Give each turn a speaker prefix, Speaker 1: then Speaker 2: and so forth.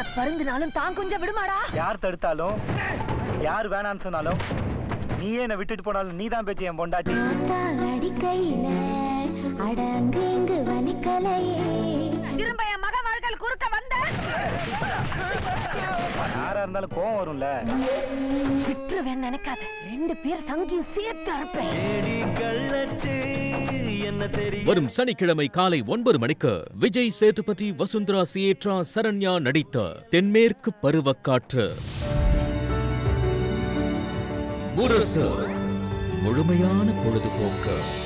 Speaker 1: பருந்தினாலும் தான் கொஞ்சம் விடுமாடா
Speaker 2: யார் தடுத்தாலும் யார் வேணான்னு சொன்னாலும் நீயே என்னை விட்டுட்டு போனாலும் நீ தான் பேச்சு என் பொண்டாட்டி
Speaker 3: அடிக்கையில அடங்கு இங்கு வலிக்கலையே
Speaker 1: திரும்ப என் மக வாழ்கள் குறுக்க வந்த
Speaker 2: யாரா இருந்தாலும் கோவம் வரும்ல
Speaker 1: விட்டுருவேன் நினைக்காத ரெண்டு பேர் சங்கியும் சேர்த்து அறுப்பேன்
Speaker 4: வரும் சனிக்கிழமை காலை ஒன்பது மணிக்கு விஜய் சேதுபதி வசுந்தரா சியேட்ரா சரண்யா நடித்த தென்மேற்கு பருவக்காற்று முரசு முழுமையான பொழுதுபோக்கு